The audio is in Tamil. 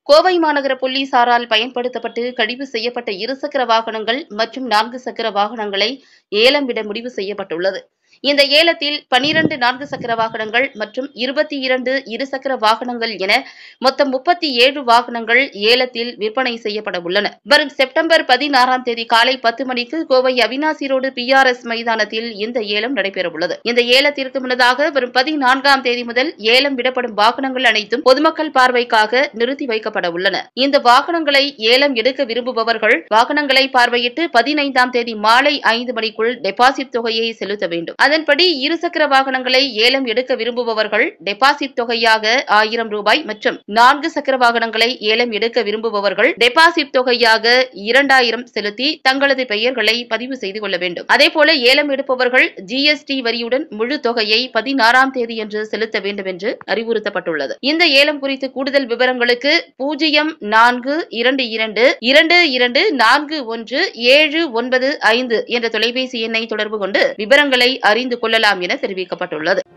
கோவை மாநகர போலீசாரால் பயன்படுத்தப்பட்டு கழிவு செய்யப்பட்ட இருசக்கர வாகனங்கள் மற்றும் நான்கு சக்கர வாகனங்களை ஏலம் விட முடிவு செய்யப்பட்டுள்ளது இந்த ஏலத்தில் பனிரண்டு நான்கு சக்கர வாகனங்கள் மற்றும் இருபத்தி இரண்டு இருசக்கர வாகனங்கள் என மொத்தம் முப்பத்தி ஏழு வாகனங்கள் ஏலத்தில் விற்பனை செய்யப்பட உள்ளன வரும் செப்டம்பர் பதினாறாம் தேதி காலை பத்து மணிக்கு கோவை அவினாசி ரோடு பிஆர்எஸ் மைதானத்தில் இந்த ஏலம் நடைபெறவுள்ளது இந்த ஏலத்திற்கு முன்னதாக வரும் பதினான்காம் தேதி முதல் ஏலம் விடப்படும் வாகனங்கள் அனைத்தும் பொதுமக்கள் பார்வைக்காக நிறுத்தி வைக்கப்பட உள்ளன இந்த வாகனங்களை ஏலம் எடுக்க விரும்புபவர்கள் வாகனங்களை பார்வையிட்டு பதினைந்தாம் தேதி மாலை ஐந்து மணிக்குள் டெபாசிட் தொகையை செலுத்த வேண்டும் அதன்படி இருசக்கர வாகனங்களை ஏலம் எடுக்க விரும்புபவர்கள் டெபாசிட் தொகையாக ஆயிரம் ரூபாய் மற்றும் நான்கு சக்கர வாகனங்களை ஏலம் எடுக்க விரும்புபவர்கள் டெபாசிட் தொகையாக இரண்டாயிரம் செலுத்தி தங்களது பெயர்களை பதிவு செய்து கொள்ள வேண்டும் அதேபோல ஏலம் எடுப்பவர்கள் ஜிஎஸ்டி வரியுடன் முழு தொகையை பதினாறாம் தேதியன்று செலுத்த வேண்டும் என்று அறிவுறுத்தப்பட்டுள்ளது இந்த ஏலம் குறித்து கூடுதல் விவரங்களுக்கு பூஜ்ஜியம் நான்கு இரண்டு இரண்டு இரண்டு இரண்டு நான்கு ஒன்று ஏழு ஒன்பது ஐந்து என்ற தொலைபேசி எண்ணை தொடர்பு கொண்டு விவரங்களை அறிந்து கொள்ளலாம் என தெரிவிக்கப்பட்டுள்ளது